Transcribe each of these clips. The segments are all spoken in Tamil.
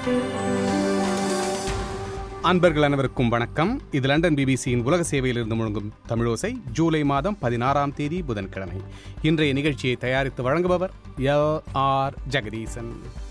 அன்பர்கள் அனைவருக்கும் வணக்கம் இது லண்டன் பிபிசியின் உலக சேவையிலிருந்து முழங்கும் தமிழோசை ஜூலை மாதம் பதினாறாம் தேதி புதன்கிழமை இன்றைய நிகழ்ச்சியை தயாரித்து வழங்குபவர் எல் ஆர் ஜெகதீசன்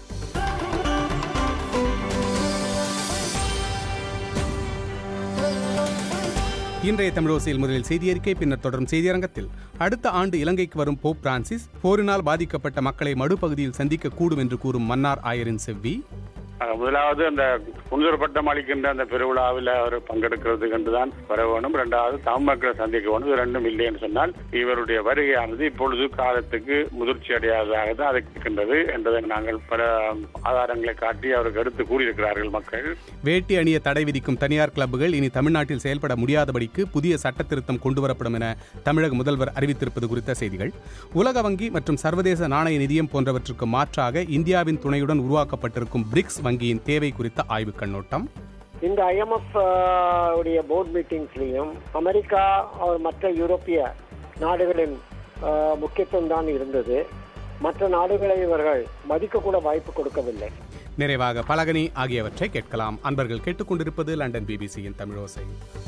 இன்றைய தமிழோசையில் முதலில் செய்தி அறிக்கை பின்னர் தொடரும் செய்தியரங்கத்தில் அடுத்த ஆண்டு இலங்கைக்கு வரும் போப் பிரான்சிஸ் போரினால் பாதிக்கப்பட்ட மக்களை மடுப்பகுதியில் சந்திக்க கூடும் என்று கூறும் மன்னார் ஆயரின் செவ்வி அஹ் முதலாவது அந்த புனிதர் பட்டம் அளிக்கின்ற அந்த பெருவிழாவில் அவர் பங்கெடுக்கிறது கண்டுதான் வர வேணும் இரண்டாவது தமிழ் மக்களை சந்திக்க வேணும் இது ரெண்டும் இல்லை என்று சொன்னால் இவருடைய வருகையானது இப்பொழுது காலத்துக்கு முதிர்ச்சி அடையாததாக தான் அதை இருக்கின்றது என்பதை நாங்கள் பல ஆதாரங்களை காட்டி அவருக்கு எடுத்து கூறியிருக்கிறார்கள் மக்கள் வேட்டி அணிய தடை விதிக்கும் தனியார் கிளப்புகள் இனி தமிழ்நாட்டில் செயல்பட முடியாதபடிக்கு புதிய சட்ட திருத்தம் கொண்டுவரப்படும் என தமிழக முதல்வர் அறிவித்திருப்பது குறித்த செய்திகள் உலக வங்கி மற்றும் சர்வதேச நாணய நிதியம் போன்றவற்றுக்கு மாற்றாக இந்தியாவின் துணையுடன் உருவாக்கப்பட்டிருக்கும் பிரிக்ஸ் வங்கியின் தேவை குறித்த ஆய்வுக் கண்ணோட்டம் இந்த ஐஎம்எஃப் உடைய போர்ட் மீட்டிங்ஸ்லையும் அமெரிக்கா அவர் மற்ற யூரோப்பிய நாடுகளின் அஹ், முக்கியத்துவம் தான் இருந்தது மற்ற நாடுகளை இவர்கள் மதிக்கக்கூட வாய்ப்பு கொடுக்கவில்லை நிறைவாக பலகனி ஆகியவற்றை கேட்கலாம் அன்பர்கள் கேட்டுக்கொண்டிருப்பது லண்டன் பிபிசியின் தமிழோசை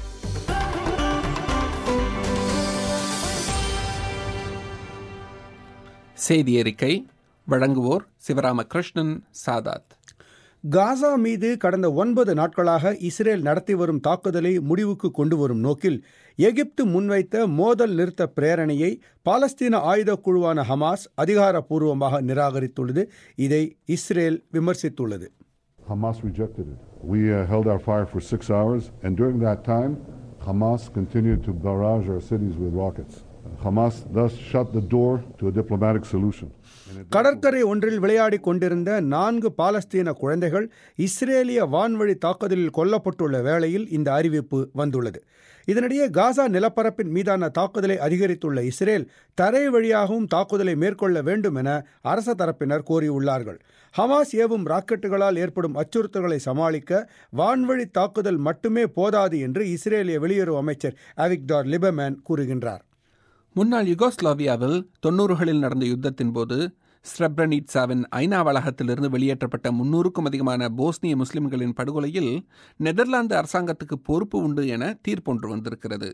செய்தி அறிக்கை வழங்குவோர் சிவராமகிருஷ்ணன் சாதாத் காசா மீது கடந்த ஒன்பது நாட்களாக இஸ்ரேல் நடத்தி வரும் தாக்குதலை முடிவுக்கு கொண்டு வரும் நோக்கில் எகிப்து முன்வைத்த மோதல் நிறுத்த பிரேரணையை பாலஸ்தீன ஆயுதக் குழுவான ஹமாஸ் அதிகாரப்பூர்வமாக நிராகரித்துள்ளது இதை இஸ்ரேல் விமர்சித்துள்ளது Hamas rejected it. We uh, held our fire for six hours, and during that time, Hamas continued to barrage our cities with rockets. Hamas thus shut the door to a diplomatic solution. And it- கடற்கரை ஒன்றில் விளையாடிக் கொண்டிருந்த நான்கு பாலஸ்தீன குழந்தைகள் இஸ்ரேலிய வான்வழி தாக்குதலில் கொல்லப்பட்டுள்ள வேளையில் இந்த அறிவிப்பு வந்துள்ளது இதனிடையே காசா நிலப்பரப்பின் மீதான தாக்குதலை அதிகரித்துள்ள இஸ்ரேல் தரை வழியாகவும் தாக்குதலை மேற்கொள்ள வேண்டும் என அரச தரப்பினர் கோரியுள்ளார்கள் ஹமாஸ் ஏவும் ராக்கெட்டுகளால் ஏற்படும் அச்சுறுத்தல்களை சமாளிக்க வான்வழி தாக்குதல் மட்டுமே போதாது என்று இஸ்ரேலிய வெளியுறவு அமைச்சர் அவிக்டார் லிபமேன் கூறுகின்றார் முன்னாள் யுகோஸ்லாவியாவில் தொன்னூறுகளில் நடந்த யுத்தத்தின் போது ஸ்ரெப்ரனிட்சாவின் ஐநா வளாகத்திலிருந்து வெளியேற்றப்பட்ட முன்னூறுக்கும் அதிகமான போஸ்னிய முஸ்லிம்களின் படுகொலையில் நெதர்லாந்து அரசாங்கத்துக்கு பொறுப்பு உண்டு என தீர்ப்பொன்று வந்திருக்கிறது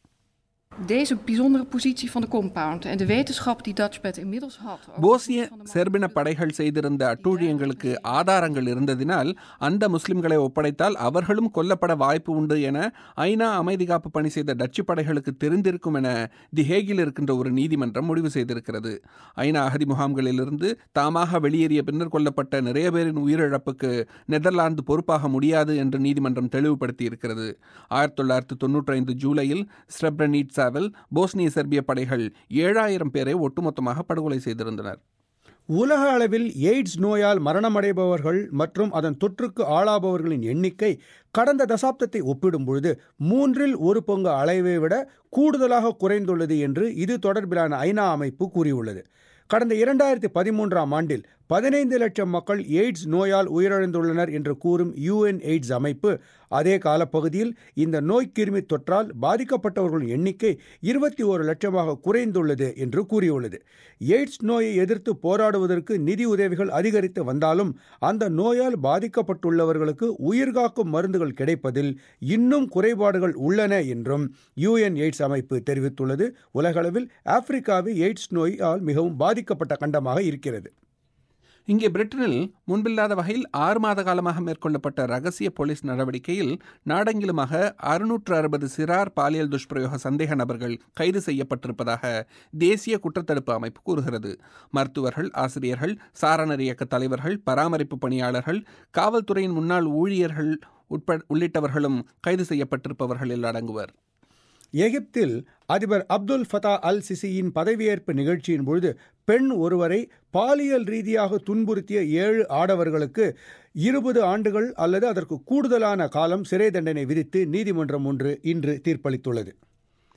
Deze bijzondere positie van de compound en de wetenschap die Dutchbed inmiddels had. over போஸ்னிய van de செர்பின படைகள் செய்திருந்த அட்டூழியங்களுக்கு ஆதாரங்கள் இருந்ததினால் அந்த முஸ்லிம்களை ஒப்படைத்தால் அவர்களும் கொல்லப்பட வாய்ப்பு உண்டு என ஐநா அமைதி காப்பு பணி செய்த டச்சு படைகளுக்கு தெரிந்திருக்கும் என தி ஹேகில் இருக்கின்ற ஒரு நீதிமன்றம் முடிவு செய்திருக்கிறது ஐநா அகதி முகாம்களிலிருந்து தாமாக வெளியேறிய பின்னர் கொல்லப்பட்ட நிறைய பேரின் உயிரிழப்புக்கு நெதர்லாந்து பொறுப்பாக முடியாது என்று நீதிமன்றம் தெளிவுபடுத்தி இருக்கிறது ஆயிரத்தி தொள்ளாயிரத்தி தொன்னூற்றி ஐந்து ஜூலையில் ஸ்ரெப்ரனீட்சாவில் போஸ்னிய செர்பிய படைகள் ஏழாயிரம் பேரை ஒட்டுமொத்தமாக படுகொலை செய்திருந்தனர் உலக அளவில் எய்ட்ஸ் நோயால் மரணமடைபவர்கள் மற்றும் அதன் தொற்றுக்கு ஆளாபவர்களின் எண்ணிக்கை கடந்த தசாப்தத்தை ஒப்பிடும் பொழுது மூன்றில் ஒரு பங்கு அளவை விட கூடுதலாக குறைந்துள்ளது என்று இது தொடர்பிலான ஐநா அமைப்பு கூறியுள்ளது கடந்த இரண்டாயிரத்தி பதிமூன்றாம் ஆண்டில் பதினைந்து லட்சம் மக்கள் எய்ட்ஸ் நோயால் உயிரிழந்துள்ளனர் என்று கூறும் யுஎன் எய்ட்ஸ் அமைப்பு அதே காலப்பகுதியில் இந்த நோய்க்கிருமி தொற்றால் பாதிக்கப்பட்டவர்களின் எண்ணிக்கை இருபத்தி ஒரு லட்சமாக குறைந்துள்ளது என்று கூறியுள்ளது எய்ட்ஸ் நோயை எதிர்த்து போராடுவதற்கு நிதி உதவிகள் அதிகரித்து வந்தாலும் அந்த நோயால் பாதிக்கப்பட்டுள்ளவர்களுக்கு உயிர்காக்கும் மருந்துகள் கிடைப்பதில் இன்னும் குறைபாடுகள் உள்ளன என்றும் யுஎன் எய்ட்ஸ் அமைப்பு தெரிவித்துள்ளது உலகளவில் ஆப்பிரிக்காவே எய்ட்ஸ் நோயால் மிகவும் பாதிக்கப்பட்ட கண்டமாக இருக்கிறது இங்கே பிரிட்டனில் முன்பில்லாத வகையில் ஆறு மாத காலமாக மேற்கொள்ளப்பட்ட ரகசிய போலீஸ் நடவடிக்கையில் நாடெங்கிலுமாக அறுநூற்று அறுபது சிறார் பாலியல் துஷ்பிரயோக சந்தேக நபர்கள் கைது செய்யப்பட்டிருப்பதாக தேசிய குற்றத்தடுப்பு அமைப்பு கூறுகிறது மருத்துவர்கள் ஆசிரியர்கள் சாரணர் இயக்க தலைவர்கள் பராமரிப்பு பணியாளர்கள் காவல்துறையின் முன்னாள் ஊழியர்கள் உட்பட உள்ளிட்டவர்களும் கைது செய்யப்பட்டிருப்பவர்களில் அடங்குவர் எகிப்தில் அதிபர் அப்துல் ஃபதா அல் சிசியின் பதவியேற்பு நிகழ்ச்சியின் பொழுது பெண் ஒருவரை பாலியல் ரீதியாக துன்புறுத்திய ஏழு ஆடவர்களுக்கு இருபது ஆண்டுகள் அல்லது அதற்கு கூடுதலான காலம் சிறை தண்டனை விதித்து நீதிமன்றம் ஒன்று இன்று தீர்ப்பளித்துள்ளது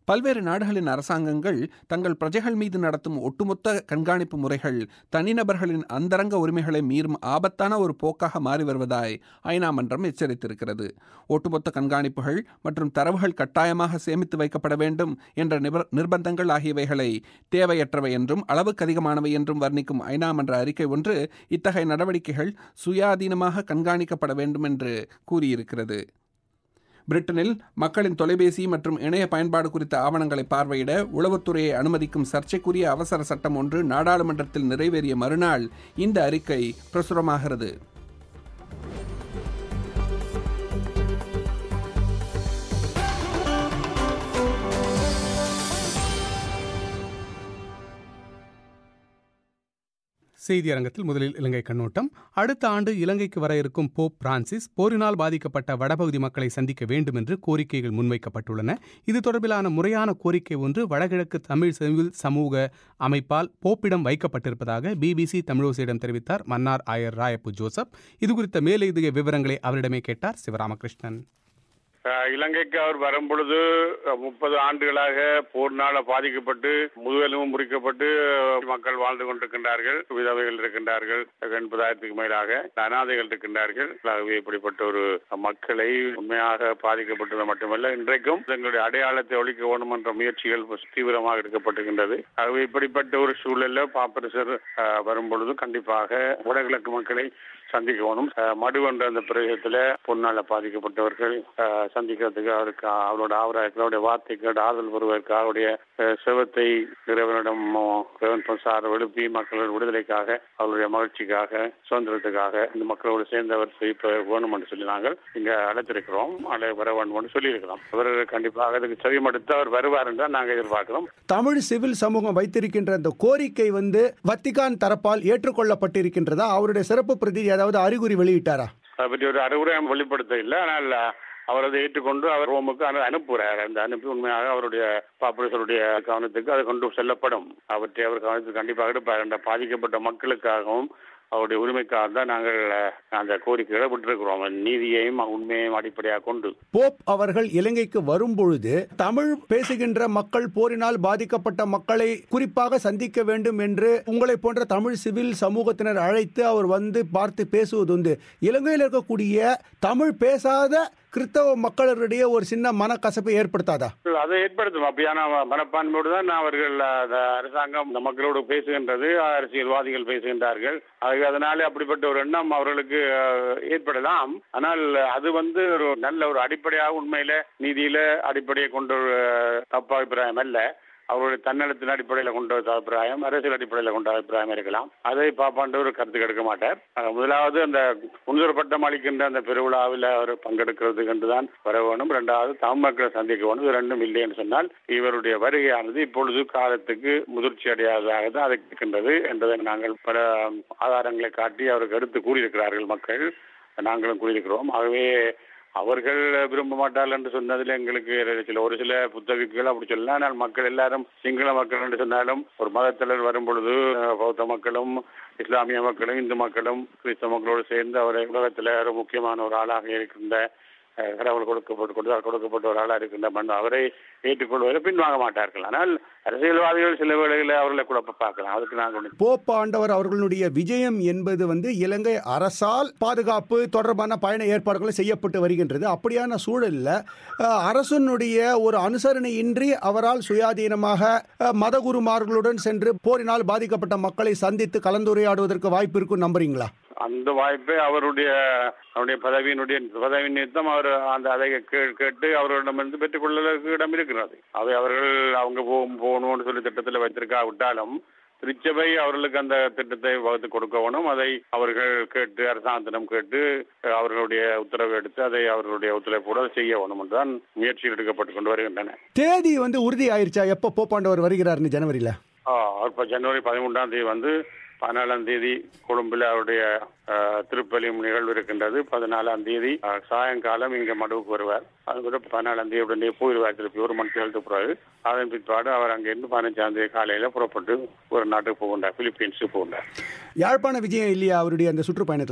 பல்வேறு நாடுகளின் அரசாங்கங்கள் தங்கள் பிரஜைகள் மீது நடத்தும் ஒட்டுமொத்த கண்காணிப்பு முறைகள் தனிநபர்களின் அந்தரங்க உரிமைகளை மீறும் ஆபத்தான ஒரு போக்காக மாறி வருவதாய் ஐநா மன்றம் எச்சரித்திருக்கிறது ஒட்டுமொத்த கண்காணிப்புகள் மற்றும் தரவுகள் கட்டாயமாக சேமித்து வைக்கப்பட வேண்டும் என்ற நிப- நிர்பந்தங்கள் ஆகியவைகளை தேவையற்றவை என்றும் அளவுக்கு அதிகமானவை என்றும் வர்ணிக்கும் ஐநா மன்ற அறிக்கை ஒன்று இத்தகைய நடவடிக்கைகள் சுயாதீனமாக கண்காணிக்கப்பட வேண்டும் என்று கூறியிருக்கிறது பிரிட்டனில் மக்களின் தொலைபேசி மற்றும் இணைய பயன்பாடு குறித்த ஆவணங்களை பார்வையிட உளவுத்துறையை அனுமதிக்கும் சர்ச்சைக்குரிய அவசர சட்டம் ஒன்று நாடாளுமன்றத்தில் நிறைவேறிய மறுநாள் இந்த அறிக்கை பிரசுரமாகிறது செய்தி அரங்கத்தில் முதலில் இலங்கை கண்ணோட்டம் அடுத்த ஆண்டு இலங்கைக்கு வர இருக்கும் போப் பிரான்சிஸ் போரினால் பாதிக்கப்பட்ட வடபகுதி மக்களை சந்திக்க வேண்டும் என்று கோரிக்கைகள் முன்வைக்கப்பட்டுள்ளன இது தொடர்பிலான முறையான கோரிக்கை ஒன்று வடகிழக்கு தமிழ் சிவில் சமூக அமைப்பால் போப்பிடம் வைக்கப்பட்டிருப்பதாக பிபிசி தமிழோசியிடம் தெரிவித்தார் மன்னார் ஆயர் ராயப்பு ஜோசப் இது குறித்த மேலதிக விவரங்களை அவரிடமே கேட்டார் சிவராமகிருஷ்ணன் அஹ் இலங்கைக்கு அவர் வரும்பொழுது முப்பது ஆண்டுகளாக போர்னால பாதிக்கப்பட்டு முதுகெலும்பும் முறிக்கப்பட்டு அஹ், மக்கள் வாழ்ந்து கொண்டிருக்கின்றார்கள் விதவைகள் இருக்கின்றார்கள் எண்பதாயிரத்துக்கு மேலாக அனாதைகள் இருக்கின்றார்கள் ஆகவே இப்படிப்பட்ட ஒரு மக்களை உண்மையாக பாதிக்கப்பட்டது மட்டுமல்ல இன்றைக்கும் எங்களுடைய அடையாளத்தை ஒழிக்க வேண்டும் என்ற முயற்சிகள் தீவிரமாக எடுக்கப்பட்டிருக்கின்றது ஆகவே இப்படிப்பட்ட ஒரு சூழல்ல பாப்பரசர் அஹ், வரும்பொழுது கண்டிப்பாக வடகிழக்கு மக்களை சந்திக்க வேணும் அஹ், மடு என்ற அந்த பிரதேசத்துல பொன்னால பாதிக்கப்பட்டவர்கள் அஹ், சந்திக்கிறதுக்கு அவருக்கு அவரோட அவருடைய வார்த்தைக்கு ஆறுதல் பெறுவதற்கு அவருடைய அஹ், செவத்தை இறைவனிடம் இறைவன் சார் எழுப்பி மக்களோட விடுதலைக்காக அவருடைய மகிழ்ச்சிக்காக சுதந்திரத்துக்காக இந்த மக்களோடு சேர்ந்து அவர் செய்ய வேணும் என்று சொல்லி நாங்கள் இங்க அழைத்திருக்கிறோம் அலை வர வேண்டும் என்று சொல்லியிருக்கிறோம் அவர் கண்டிப்பாக அதுக்கு செவிமடுத்து அவர் வருவார் என்று நாங்கள் எதிர்பார்க்கிறோம் தமிழ் சிவில் சமூகம் வைத்திருக்கின்ற அந்த கோரிக்கை வந்து வத்திகான் தரப்பால் ஏற்றுக்கொள்ளப்பட்டிருக்கின்றதா அவருடைய சிறப்பு பிரதி ஏதாவது அறிகுறி வெளியிட்டாரா அதை பற்றி ஒரு அறிவுரை வெளிப்படுத்த இல்லை ஆனால் அவர் அதை ஏற்றுக்கொண்டு அவர் ரோமுக்கு அனு- அனுப்புகிறார் அந்த அனுப்பி உண்மையாக அவருடைய பாப்புலேஷனுடைய கவனத்துக்கு அது கொண்டு செல்லப்படும் அவற்றை அவர் கவனத்துக்கு கண்டிப்பாக எடுப்பார் அந்த பாதிக்கப்பட்ட மக்களுக்காகவும் அவருடைய உரிமைக்காக தான் நாங்கள் அஹ், அந்த கோரிக்கைகளை விட்டிருக்கிறோம் நீதியையும் உண்மையையும் அடிப்படையாக கொண்டு போப் அவர்கள் இலங்கைக்கு வரும்பொழுது தமிழ் பேசுகின்ற மக்கள் போரினால் பாதிக்கப்பட்ட மக்களை குறிப்பாக சந்திக்க வேண்டும் என்று உங்களை போன்ற தமிழ் சிவில் சமூகத்தினர் அழைத்து அவர் வந்து பார்த்து பேசுவதுண்டு இலங்கையில் இருக்கக்கூடிய தமிழ் பேசாத கிறிஸ்தவ மக்களிடையே ஒரு சின்ன மனக்கசப்பை ஏற்படுத்தாதா அதை ஏற்படுத்தும் அப்படியான மனப்பான்மையோடு தான் அவர்கள் அந்த அரசாங்கம் இந்த மக்களோடு பேசுகின்றது அரசியல்வாதிகள் பேசுகின்றார்கள் ஆகவே அதனாலே அப்படிப்பட்ட ஒரு எண்ணம் அவர்களுக்கு அஹ், ஏற்படலாம் ஆனால் அது வந்து ஒரு நல்ல ஒரு அடிப்படையாக உண்மையில நீதியில அடிப்படையை கொண்ட ஒரு அஹ், தப்பு அபிப்பிராயம் அல்ல அவருடைய தன்னலத்தின் அடிப்படையில் கொண்ட ஒரு அபிப்பிராயம் அரசியல் அடிப்படையில் கொண்ட அபிப்பிராயம் இருக்கலாம் அதை பாப்பாண்டு ஒரு கருத்து எடுக்க மாட்டார் அஹ், முதலாவது அந்த முன்னுரை பட்டம் அளிக்கின்ற அந்த பெருவிழாவில் அவர் பங்கெடுக்கிறதுக்கு என்றுதான் வர வேணும் இரண்டாவது தமிழ் மக்களை சந்திக்க வேணும் இது ரெண்டும் இல்லை என்று சொன்னால் இவருடைய வருகையானது இப்பொழுது காலத்துக்கு முதிர்ச்சி அடையாததாக தான் அது இருக்கின்றது என்பதை நாங்கள் பல ஆதாரங்களை காட்டி அவருக்கு எடுத்து கூறியிருக்கிறார்கள் மக்கள் நாங்களும் கூறியிருக்கிறோம் ஆகவே அவர்கள் விரும்ப மாட்டார்கள் என்று சொன்னதில் எங்களுக்கு சில ஒரு சில புத்தகங்கள் அப்படி சொல்லலாம் ஆனால் மக்கள் எல்லாரும் சிங்கள மக்கள் என்று சொன்னாலும் ஒரு மதத்தலைவர் வரும் பொழுது அஹ், பௌத்த மக்களும் இஸ்லாமிய மக்களும் இந்து மக்களும் கிறிஸ்தவ மக்களோடு சேர்ந்து அவரை உலகத்தில் ஒரு முக்கியமான ஒரு ஆளாக இருக்கின்ற அஹ், கடவுள் கொடுக்கப்பட்டு கொடுத்தால் கொடுக்கப்பட்ட ஒரு ஆளாக இருக்கின்ற மண் அவரை ஏற்றுக்கொள்வதில் பின்வாங்க மாட்டார்கள் ஆனால் அரசியல்வாதிகள் சில வேளைகளில் அவர்களை குழப்ப பார்க்கலாம் அதுக்கு நாங்கள் ஒண்ணும் போப் ஆண்டவர் அவர்களுடைய விஜயம் என்பது வந்து இலங்கை அரசால் பாதுகாப்பு தொடர்பான பயண ஏற்பாடுகள் செய்யப்பட்டு வருகின்றது அப்படியான சூழலில் அஹ், அரசனுடைய ஒரு அனுசரணையின்றி அவரால் சுயாதீனமாக அஹ், மதகுருமார்களுடன் சென்று போரினால் பாதிக்கப்பட்ட மக்களை சந்தித்து கலந்துரையாடுவதற்கு வாய்ப்பு இருக்கும் நம்புறீங்களா அந்த வாய்ப்பை அவருடைய அவருடைய பதவியினுடைய பதவி நிமித்தம் அவர் அந்த அதை கே- கேட்டு அவர்களிடமிருந்து பெற்றுக்கொள்வதற்கு இடம் இருக்கிறது அவை அவர்கள் அவங்க போகும் போகணும்னு சொல்லி திட்டத்தில் வைத்திருக்கா விட்டாலும் திருச்சபை அவர்களுக்கு அந்த திட்டத்தை வகுத்து கொடுக்கணும் அதை அவர்கள் கேட்டு அரசாங்கத்திடம் கேட்டு அஹ், அவர்களுடைய உத்தரவு எடுத்து அதை அவர்களுடைய ஒத்துழைப்போடு அதை செய்ய வேணும் என்றுதான் முயற்சிகள் எடுக்கப்பட்டு கொண்டு வருகின்றன தேதி வந்து உறுதி ஆயிருச்சா எப்போ போப்பாண்டவர் வருகிறாருன்னு ஜனவரியில் ஆ, அவர் இப்போ ஜனவரி பதிமூன்றாம் தேதி வந்து பதினாலாம் தேதி கொழும்பில் அவருடைய அஹ், திருப்பலியும் நிகழ்வு இருக்கின்றது பதினாலாம் தேதி அஹ், சாயங்காலம் இங்கே மடுவுக்கு வருவார் அது கூட பதினாலாம் தேதி உடனே போயிடுவார் திருப்பி ஒரு மணிக்கு எழுத்து போறாரு அதன் பிற்பாடு அவர் அங்கிருந்து பதினஞ்சாம் தேதி காலையில புறப்பட்டு ஒரு நாட்டுக்கு போகின்றார் பிலிப்பீன்ஸுக்கு போகின்றார் யாழ்ப்பாண விஜயம் இல்லையா அவருடைய அந்த சுற்றுப்பயணத்தில்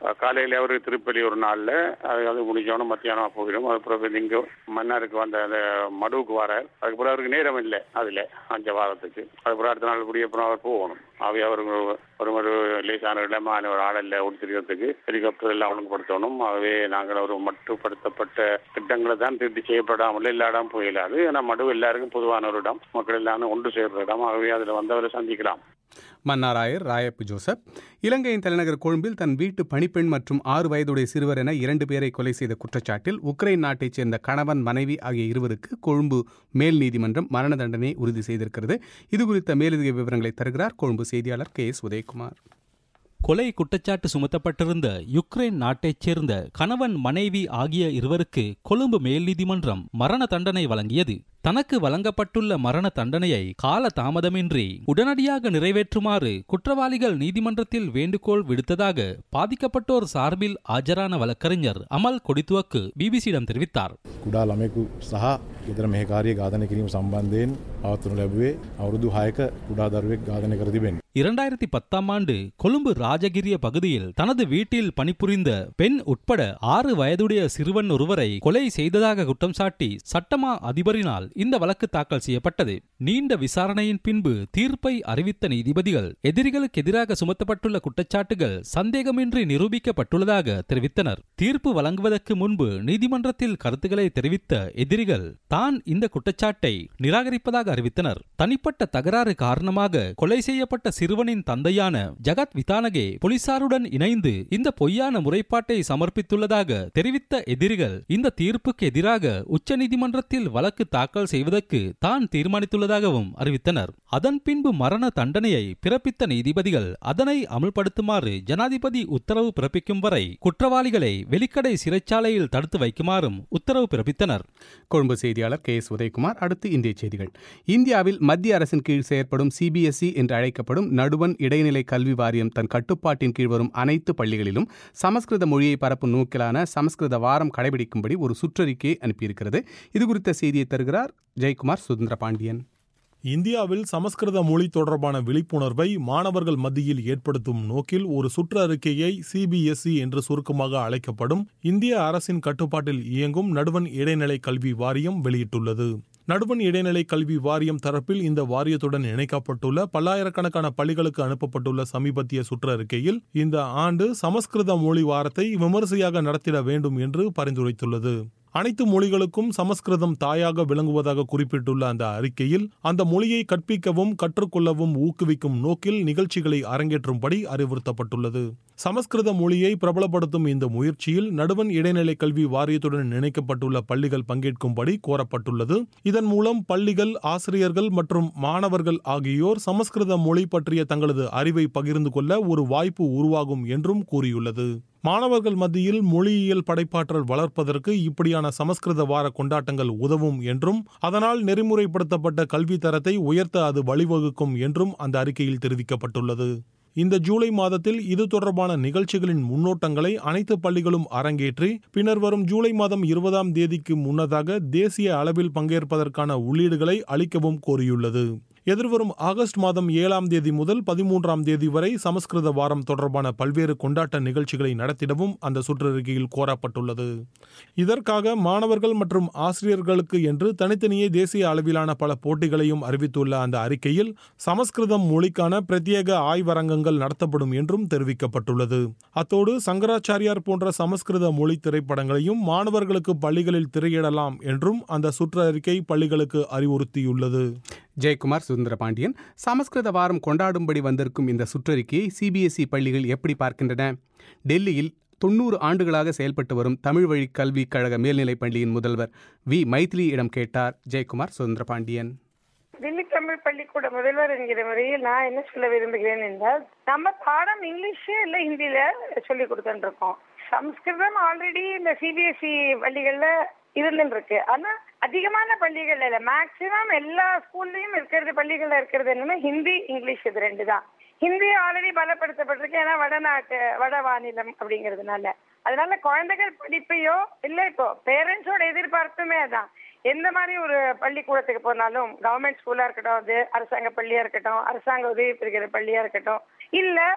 அஹ், காலையில ஒரு திருப்பலி ஒரு நாள்ல அது அது முடிஞ்சோன்னு மத்தியானம் போயிடும் அதுக்கப்புறம் இங்க மன்னருக்கு வந்த அந்த மடுவுக்கு வர அதுக்கப்புறம் அவருக்கு நேரம் இல்லை அதுல அஞ்ச வாரத்துக்கு அதுக்கப்புறம் அடுத்த நாள் கூடிய அப்புறம் அவர் போகணும் அவை அவருக்கு ஒரு ஒரு லேசான இடமான ஒரு ஆடல்ல ஒடுத்திருக்கிறதுக்கு ஹெலிகாப்டர் எல்லாம் ஒழுங்குபடுத்தணும் ஆகவே நாங்கள் ஒரு மட்டுப்படுத்தப்பட்ட திட்டங்களை தான் திருத்தி செய்யப்படாமல் எல்லா இடம் போயிடாது ஏன்னா மடு எல்லாருக்கும் பொதுவான ஒரு இடம் மக்கள் எல்லாரும் ஒன்று சேர்ற இடம் ஆகவே அதுல வந்தவரை சந்திக்கலாம் மன்னாராயர் ராயப்பு ஜோசப் இலங்கையின் தலைநகர் கொழும்பில் தன் வீட்டு பணிப்பெண் மற்றும் ஆறு வயதுடைய சிறுவர் என இரண்டு பேரை கொலை செய்த குற்றச்சாட்டில் உக்ரைன் நாட்டைச் சேர்ந்த கணவன் மனைவி ஆகிய இருவருக்கு கொழும்பு மேல் நீதிமன்றம் மரண தண்டனை உறுதி செய்திருக்கிறது இது குறித்த மேலதிக விவரங்களை தருகிறார் கொழும்பு செய்தியாளர் கே எஸ் உதயகுமார் கொலை குற்றச்சாட்டு சுமத்தப்பட்டிருந்த யுக்ரைன் நாட்டைச் சேர்ந்த கணவன் மனைவி ஆகிய இருவருக்கு கொழும்பு மேல் நீதிமன்றம் மரண தண்டனை வழங்கியது தனக்கு வழங்கப்பட்டுள்ள மரண தண்டனையை கால தாமதமின்றி உடனடியாக நிறைவேற்றுமாறு குற்றவாளிகள் நீதிமன்றத்தில் வேண்டுகோள் விடுத்ததாக பாதிக்கப்பட்டோர் சார்பில் ஆஜரான வழக்கறிஞர் அமல் கொடித்துவக்கு பிபிசியிடம் தெரிவித்தார் කුඩා ළමෙකු සහ ගෙදර මෙහකාරිය ඝාතනය කිරීම සම්බන්ධයෙන් පවත්වනු ලැබුවේ අවුරුදු හයක කුඩා දරුවෙක් ඝාතනය කර තිබෙන. இரண்டாயிரத்தி பத்தாம் ஆண்டு கொழும்பு ராஜகிரிய பகுதியில் தனது வீட்டில் பணிபுரிந்த பெண் உட்பட ஆறு வயதுடைய சிறுவன் ஒருவரை கொலை செய்ததாக குற்றம் சாட்டி சட்டமா அதிபரினால் இந்த வழக்கு தாக்கல் செய்யப்பட்டது நீண்ட விசாரணையின் பின்பு தீர்ப்பை அறிவித்த நீதிபதிகள் எதிரிகளுக்கு எதிராக சுமத்தப்பட்டுள்ள குற்றச்சாட்டுகள் சந்தேகமின்றி நிரூபிக்கப்பட்டுள்ளதாக தெரிவித்தனர் தீர்ப்பு வழங்குவதற்கு முன்பு நீதிமன்றத்தில் கருத்துக்களை தெரிவித்த எதிரிகள் தான் இந்த குற்றச்சாட்டை நிராகரிப்பதாக அறிவித்தனர் தனிப்பட்ட தகராறு காரணமாக கொலை செய்யப்பட்ட சிறுவனின் தந்தையான ஜகத் விதானகே போலீசாருடன் இணைந்து இந்த பொய்யான முறைப்பாட்டை சமர்ப்பித்துள்ளதாக தெரிவித்த எதிரிகள் இந்த தீர்ப்புக்கு எதிராக உச்சநீதிமன்றத்தில் வழக்கு தாக்கல் செய்வதற்கு தான் தீர்மானித்துள்ளதாகவும் அறிவித்தனர் அதன் பின்பு மரண தண்டனையை பிறப்பித்த நீதிபதிகள் அதனை அமல்படுத்துமாறு ஜனாதிபதி உத்தரவு பிறப்பிக்கும் வரை குற்றவாளிகளை வெளிக்கடை சிறைச்சாலையில் தடுத்து வைக்குமாறும் உத்தரவு பிறப்பித்தனர் கொழும்பு செய்தியாளர் கே எஸ் உதயகுமார் அடுத்து இந்திய செய்திகள் இந்தியாவில் மத்திய அரசின் கீழ் செயற்படும் சிபிஎஸ்இ என்று அழைக்கப்படும் நடுவன் இடைநிலை கல்வி வாரியம் தன் கட்டுப்பாட்டின் கீழ் வரும் அனைத்து பள்ளிகளிலும் சமஸ்கிருத மொழியை பரப்பும் நோக்கிலான சமஸ்கிருத வாரம் கடைபிடிக்கும்படி ஒரு சுற்றறிக்கையை அனுப்பியிருக்கிறது இது குறித்த செய்தியை தருகிறார் ஜெயக்குமார் சுதந்திர பாண்டியன் இந்தியாவில் சமஸ்கிருத மொழி தொடர்பான விழிப்புணர்வை மாணவர்கள் மத்தியில் ஏற்படுத்தும் நோக்கில் ஒரு சுற்றறிக்கையை சிபிஎஸ்இ என்று சுருக்கமாக அழைக்கப்படும் இந்திய அரசின் கட்டுப்பாட்டில் இயங்கும் நடுவன் இடைநிலை கல்வி வாரியம் வெளியிட்டுள்ளது நடுவன் இடைநிலை கல்வி வாரியம் தரப்பில் இந்த வாரியத்துடன் இணைக்கப்பட்டுள்ள பல்லாயிரக்கணக்கான பள்ளிகளுக்கு அனுப்பப்பட்டுள்ள சமீபத்திய சுற்றறிக்கையில் இந்த ஆண்டு சமஸ்கிருத மொழி வாரத்தை விமரிசையாக நடத்திட வேண்டும் என்று பரிந்துரைத்துள்ளது அனைத்து மொழிகளுக்கும் சமஸ்கிருதம் தாயாக விளங்குவதாக குறிப்பிட்டுள்ள அந்த அறிக்கையில் அந்த மொழியை கற்பிக்கவும் கற்றுக்கொள்ளவும் ஊக்குவிக்கும் நோக்கில் நிகழ்ச்சிகளை அரங்கேற்றும்படி அறிவுறுத்தப்பட்டுள்ளது சமஸ்கிருத மொழியை பிரபலப்படுத்தும் இந்த முயற்சியில் நடுவன் இடைநிலை கல்வி வாரியத்துடன் இணைக்கப்பட்டுள்ள பள்ளிகள் பங்கேற்கும்படி கோரப்பட்டுள்ளது இதன் மூலம் பள்ளிகள் ஆசிரியர்கள் மற்றும் மாணவர்கள் ஆகியோர் சமஸ்கிருத மொழி பற்றிய தங்களது அறிவை பகிர்ந்து கொள்ள ஒரு வாய்ப்பு உருவாகும் என்றும் கூறியுள்ளது மாணவர்கள் மத்தியில் மொழியியல் படைப்பாற்றல் வளர்ப்பதற்கு இப்படியான சமஸ்கிருத வார கொண்டாட்டங்கள் உதவும் என்றும் அதனால் நெறிமுறைப்படுத்தப்பட்ட கல்வி தரத்தை உயர்த்த அது வழிவகுக்கும் என்றும் அந்த அறிக்கையில் தெரிவிக்கப்பட்டுள்ளது இந்த ஜூலை மாதத்தில் இது தொடர்பான நிகழ்ச்சிகளின் முன்னோட்டங்களை அனைத்து பள்ளிகளும் அரங்கேற்றி பின்னர் வரும் ஜூலை மாதம் இருபதாம் தேதிக்கு முன்னதாக தேசிய அளவில் பங்கேற்பதற்கான உள்ளீடுகளை அளிக்கவும் கோரியுள்ளது எதிர்வரும் ஆகஸ்ட் மாதம் ஏழாம் தேதி முதல் பதிமூன்றாம் தேதி வரை சமஸ்கிருத வாரம் தொடர்பான பல்வேறு கொண்டாட்ட நிகழ்ச்சிகளை நடத்திடவும் அந்த சுற்றறிக்கையில் கோரப்பட்டுள்ளது இதற்காக மாணவர்கள் மற்றும் ஆசிரியர்களுக்கு என்று தனித்தனியே தேசிய அளவிலான பல போட்டிகளையும் அறிவித்துள்ள அந்த அறிக்கையில் சமஸ்கிருதம் மொழிக்கான பிரத்யேக ஆய்வரங்கங்கள் நடத்தப்படும் என்றும் தெரிவிக்கப்பட்டுள்ளது அத்தோடு சங்கராச்சாரியார் போன்ற சமஸ்கிருத மொழி திரைப்படங்களையும் மாணவர்களுக்கு பள்ளிகளில் திரையிடலாம் என்றும் அந்த சுற்றறிக்கை பள்ளிகளுக்கு அறிவுறுத்தியுள்ளது ஜெயக்குமார் சுதந்திர பாண்டியன் சமஸ்கிருத வாரம் கொண்டாடும்படி வந்திருக்கும் இந்த சுற்றறிக்கையை சிபிஎஸ்இ பள்ளிகள் எப்படி பார்க்கின்றன டெல்லியில் தொண்ணூறு ஆண்டுகளாக செயல்பட்டு வரும் தமிழ் வழி கல்விக் கழக மேல்நிலைப் பள்ளியின் முதல்வர் வி மைத்திலியிடம் கேட்டார் ஜெயக்குமார் சுதந்திர பாண்டியன் தில்லி தமிழ் பள்ளிக்கூட முதல்வர் என்கிற முறையில் நான் என்ன சொல்ல விரும்புகிறேன் என்றால் நம்ம பாடம் இங்கிலீஷ் இல்ல ஹிந்தியில சொல்லி கொடுத்துட்டு இருக்கோம் சம்ஸ்கிருதம் ஆல்ரெடி இந்த சிபிஎஸ்இ பள்ளிகள்ல இருந்துட்டு இருக்கு ஆனா அதிகமான பள்ளிகள்ல இல்ல மேக்சிமம் எல்லா ஸ்கூல்லயும் இருக்கிறது பள்ளிகள்ல இருக்கிறது என்னன்னா ஹிந்தி இங்கிலீஷ் இது ரெண்டு தான் ஹிந்தி ஆல்ரெடி பலப்படுத்தப்பட்டிருக்கு ஏன்னா வடநாட்டு வட மாநிலம் அப்படிங்கிறதுனால அதனால குழந்தைகள் படிப்பையோ இல்ல இப்போ பேரண்ட்ஸோட எதிர்பார்ப்புமே அதான் எந்த மாதிரி ஒரு பள்ளிக்கூடத்துக்கு போனாலும் கவர்மெண்ட் ஸ்கூலா இருக்கட்டும் அது அரசாங்க பள்ளியா இருக்கட்டும் அரசாங்க உதவி பெறுகிற பள்ளியா இருக்கட்டும் இல்ல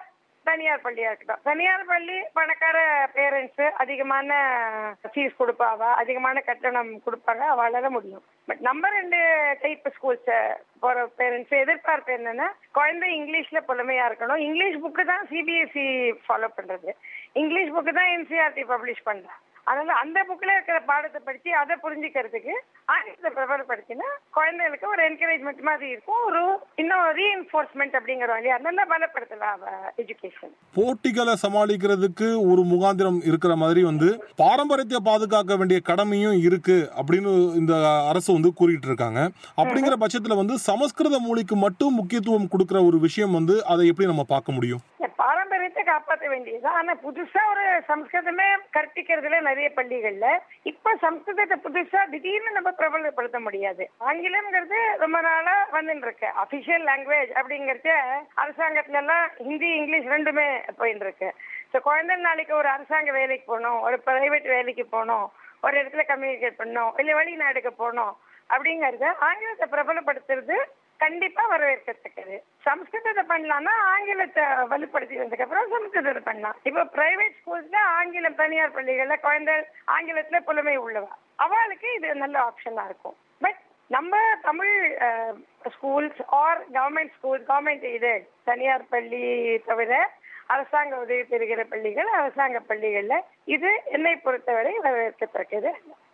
தனியார் பள்ளியா இருக்கட்டும் தனியார் பள்ளி பணக்கார பேரண்ட்ஸ் அதிகமான ஃபீஸ் கொடுப்பாவா அதிகமான கட்டணம் கொடுப்பாங்க அவளால முடியும் பட் நம்ம ரெண்டு டைப் ஸ்கூல்ஸ் போற பேரண்ட்ஸ் எதிர்பார்ப்பு என்னன்னா குழந்தை இங்கிலீஷ்ல புலமையா இருக்கணும் இங்கிலீஷ் புக்கு தான் சிபிஎஸ்இ ஃபாலோ பண்றது இங்கிலீஷ் புக்கு தான் என்சிஆர்டி பப்ளிஷ் பண்றா அதனால அந்த புக்ல இருக்கிற பாடத்தை படிச்சு அதை புரிஞ்சுக்கிறதுக்கு ஆங்கிலத்தை பிரபலப்படுத்தினா குழந்தைகளுக்கு ஒரு என்கரேஜ்மெண்ட் மாதிரி இருக்கும் ஒரு இன்னும் ரீஎன்ஃபோர்ஸ்மெண்ட் அப்படிங்கிற வழியா நல்லா பலப்படுத்தலாம் எஜுகேஷன் போட்டிகளை சமாளிக்கிறதுக்கு ஒரு முகாந்திரம் இருக்கிற மாதிரி வந்து பாரம்பரியத்தை பாதுகாக்க வேண்டிய கடமையும் இருக்கு அப்படின்னு இந்த அரசு வந்து கூறிட்டு இருக்காங்க அப்படிங்கிற பட்சத்துல வந்து சமஸ்கிருத மொழிக்கு மட்டும் முக்கியத்துவம் கொடுக்கிற ஒரு விஷயம் வந்து அதை எப்படி நம்ம பார்க்க முடியும் பாரம்பரியத்தை காப்பாற்ற வேண்டியது ஆனா புதுசா ஒரு சம்ஸ்கிருதமே கற்பிக்கிறதுல நிறைய பள்ளிகள்ல இப்ப சம்ஸ்கிருதத்தை புதுசா திடீர்னு நம்ம பிரபலப்படுத்த முடியாது ஆங்கிலம்ங்கிறது ரொம்ப நாளா வந்துட்டு இருக்கு அபிஷியல் லாங்குவேஜ் அப்படிங்கறது அரசாங்கத்துல எல்லாம் ஹிந்தி இங்கிலீஷ் ரெண்டுமே போயிட்டு இருக்கு ஸோ குழந்தை நாளைக்கு ஒரு அரசாங்க வேலைக்கு போகணும் ஒரு பிரைவேட் வேலைக்கு போகணும் ஒரு இடத்துல கம்யூனிகேட் பண்ணணும் இல்லை வெளிநாடுக்கு போகணும் அப்படிங்கறது ஆங்கிலத்தை பிரபலப்படுத்துறது கண்டிப்பா வரவேற்கத்தக்கது சம்ஸ்கிருதத்தை பண்ணலாம்னா ஆங்கிலத்தை வலுப்படுத்தினதுக்கு அப்புறம் சம்ஸ்கிருதத்தை பண்ணலாம் இப்போ பிரைவேட் ஸ்கூல்ஸ்ல ஆங்கிலம் தனியார் பள்ளிகள்ல குழந்தை ஆங்கிலத்துல புலமை உள்ளவா அவளுக்கு இது நல்ல ஆப்ஷனா இருக்கும் பட் நம்ம Tamil schools or government school government இது தனியார் பள்ளி தவிர அரசாங்க உதவி பெறுகிற பள்ளிகள் அரசாங்க பள்ளிகள்ல இது என்னை பொறுத்தவரை வரவேற்கத்தக்கது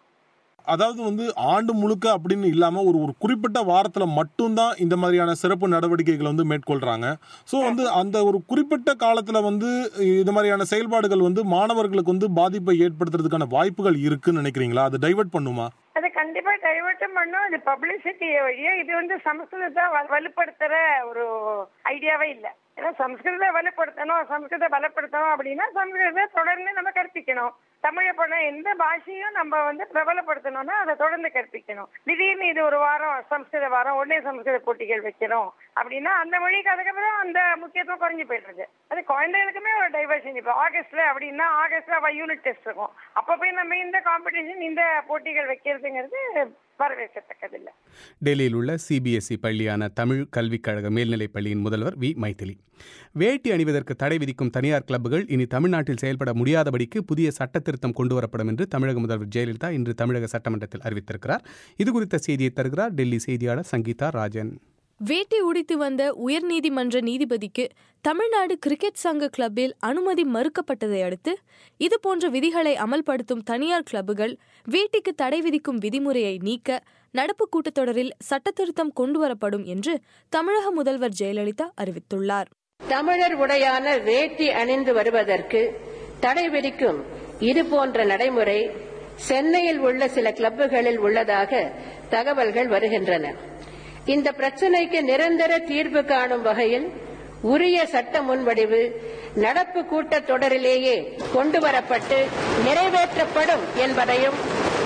அதாவது வந்து ஆண்டு முழுக்க அப்படின்னு இல்லாம ஒரு ஒரு குறிப்பிட்ட வாரத்துல மட்டும்தான் இந்த மாதிரியான சிறப்பு நடவடிக்கைகளை வந்து மேற்கொள்றாங்க ஸோ வந்து அந்த ஒரு குறிப்பிட்ட காலத்துல வந்து இந்த மாதிரியான செயல்பாடுகள் வந்து மாணவர்களுக்கு வந்து பாதிப்பை ஏற்படுத்துறதுக்கான வாய்ப்புகள் இருக்குன்னு நினைக்கிறீங்களா அது டைவர்ட் பண்ணுமா அது கண்டிப்பா டைவர்ட்டும் பண்ணும் இது பப்ளிசிட்டி வழியா இது வந்து சமஸ்கிருதத்தை வலுப்படுத்துற ஒரு ஐடியாவே இல்லை ஏன்னா சம்ஸ்கிருத வலுப்படுத்தணும் சம்ஸ்கிருத பலப்படுத்தணும் அப்படின்னா சம்ஸ்கிருதத்தை தொடர்ந்து நம்ம கற்பிக்கணும் தமிழை பண்ண எந்த பாஷையும் நம்ம வந்து பிரபலப்படுத்தணும்னா அதை தொடர்ந்து கற்பிக்கணும் திடீர்னு இது ஒரு வாரம் சம்ஸ்கிருத வாரம் உடனே சம்ஸ்கிருத போட்டிகள் வைக்கிறோம் அப்படின்னா அந்த மொழிக்கு அதுக்கப்புறம் அந்த முக்கியத்துவம் குறைஞ்சு போயிடுறது அது குழந்தைகளுக்குமே ஒரு டைவர்ஷன் இப்போ ஆகஸ்ட்ல அப்படின்னா ஆகஸ்ட்ல அவ யூனிட் டெஸ்ட் இருக்கும் அப்போ போய் நம்ம இந்த காம்படிஷன் இந்த போட்டிகள் வைக்கிறதுங்கிறது வரவேற்கத்தக்கதில்லை டெல்லியில் உள்ள சிபிஎஸ்இ பள்ளியான தமிழ் கல்விக் கழக மேல்நிலைப் பள்ளியின் முதல்வர் வி மைதிலி வேட்டி அணிவதற்கு தடை விதிக்கும் தனியார் கிளப்புகள் இனி தமிழ்நாட்டில் செயல்பட முடியாதபடிக்கு புதிய சட்ட திருத்தம் கொண்டுவரப்படும் என்று தமிழக முதல்வர் ஜெயலலிதா இன்று தமிழக சட்டமன்றத்தில் அறிவித்திருக்கிறார் இதுகுறித்த செய்தியை தருகிறார் டெல்லி செய்தியாளர் சங்கீதா ராஜன் வேட்டி உடித்து வந்த உயர்நீதிமன்ற நீதிபதிக்கு தமிழ்நாடு கிரிக்கெட் சங்க கிளப்பில் அனுமதி மறுக்கப்பட்டதை அடுத்து இதுபோன்ற விதிகளை அமல்படுத்தும் தனியார் கிளப்புகள் வேட்டிக்கு தடை விதிக்கும் விதிமுறையை நீக்க நடப்பு கூட்டத்தொடரில் சட்டத்திருத்தம் கொண்டுவரப்படும் என்று தமிழக முதல்வர் ஜெயலலிதா அறிவித்துள்ளார் தமிழர் உடையான வேட்டி அணிந்து வருவதற்கு தடை விதிக்கும் இதுபோன்ற நடைமுறை சென்னையில் உள்ள சில கிளப்புகளில் உள்ளதாக தகவல்கள் வருகின்றன இந்த பிரச்சினைக்கு நிரந்தர தீர்வு காணும் வகையில் உரிய சட்ட முன்வடிவு நடப்பு கூட்டத் தொடரிலேயே கொண்டுவரப்பட்டு நிறைவேற்றப்படும் என்பதையும்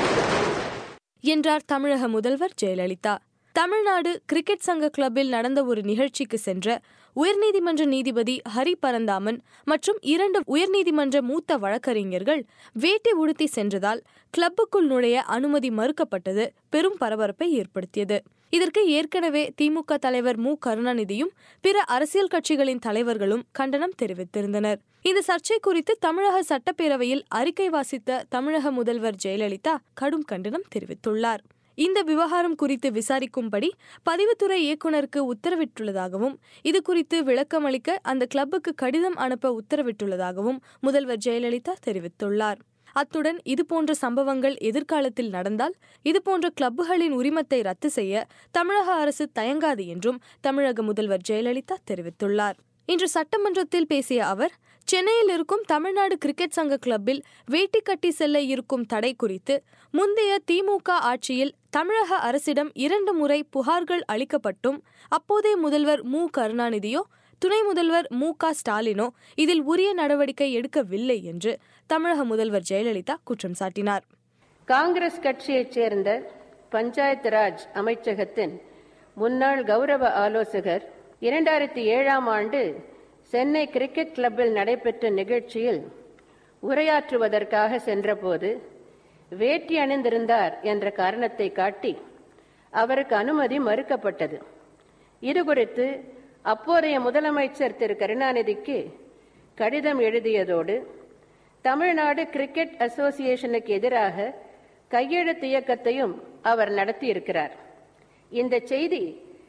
என்றார் தமிழக முதல்வர் ஜெயலலிதா தமிழ்நாடு கிரிக்கெட் சங்க கிளப்பில் நடந்த ஒரு நிகழ்ச்சிக்கு சென்ற உயர்நீதிமன்ற நீதிபதி ஹரி பரந்தாமன் மற்றும் இரண்டு உயர்நீதிமன்ற மூத்த வழக்கறிஞர்கள் வேட்டி உடுத்தி சென்றதால் கிளப்புக்குள் நுழைய அனுமதி மறுக்கப்பட்டது பெரும் பரபரப்பை ஏற்படுத்தியது இதற்கு ஏற்கனவே திமுக தலைவர் மு கருணாநிதியும் பிற அரசியல் கட்சிகளின் தலைவர்களும் கண்டனம் தெரிவித்திருந்தனர் இந்த சர்ச்சை குறித்து தமிழக சட்டப்பேரவையில் அறிக்கை வாசித்த தமிழக முதல்வர் ஜெயலலிதா கடும் கண்டனம் தெரிவித்துள்ளார் இந்த விவகாரம் குறித்து விசாரிக்கும்படி பதிவுத்துறை இயக்குநருக்கு உத்தரவிட்டுள்ளதாகவும் இது குறித்து விளக்கம் அளிக்க அந்த கிளப்புக்கு கடிதம் அனுப்ப உத்தரவிட்டுள்ளதாகவும் முதல்வர் ஜெயலலிதா தெரிவித்துள்ளார் அத்துடன் இதுபோன்ற சம்பவங்கள் எதிர்காலத்தில் நடந்தால் இதுபோன்ற கிளப்புகளின் உரிமத்தை ரத்து செய்ய தமிழக அரசு தயங்காது என்றும் தமிழக முதல்வர் ஜெயலலிதா தெரிவித்துள்ளார் இன்று சட்டமன்றத்தில் பேசிய அவர் சென்னையில் இருக்கும் தமிழ்நாடு கிரிக்கெட் சங்க கிளப்பில் வேட்டி கட்டி செல்ல இருக்கும் தடை குறித்து முந்தைய திமுக ஆட்சியில் தமிழக அரசிடம் இரண்டு முறை புகார்கள் அளிக்கப்பட்டும் அப்போதைய முதல்வர் மு கருணாநிதியோ துணை முதல்வர் மு க ஸ்டாலினோ இதில் உரிய நடவடிக்கை எடுக்கவில்லை என்று தமிழக முதல்வர் ஜெயலலிதா குற்றம் சாட்டினார் காங்கிரஸ் கட்சியைச் சேர்ந்த பஞ்சாயத்து ராஜ் அமைச்சகத்தின் முன்னாள் கௌரவ ஆலோசகர் இரண்டாயிரத்தி ஏழாம் ஆண்டு சென்னை கிரிக்கெட் கிளப்பில் நடைபெற்ற நிகழ்ச்சியில் உரையாற்றுவதற்காக சென்றபோது வேட்டி அணிந்திருந்தார் என்ற காரணத்தை காட்டி அவருக்கு அனுமதி மறுக்கப்பட்டது இதுகுறித்து அப்போதைய முதலமைச்சர் திரு கருணாநிதிக்கு கடிதம் எழுதியதோடு தமிழ்நாடு கிரிக்கெட் அசோசியேஷனுக்கு எதிராக கையெழுத்து இயக்கத்தையும் அவர் நடத்தியிருக்கிறார் இந்த செய்தி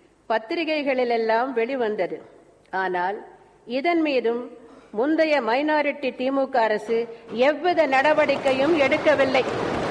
பத்திரிகைகளிலெல்லாம் வெளிவந்தது ஆனால் இதன் மீதும் முந்தைய மைனாரிட்டி திமுக அரசு எவ்வித நடவடிக்கையும் எடுக்கவில்லை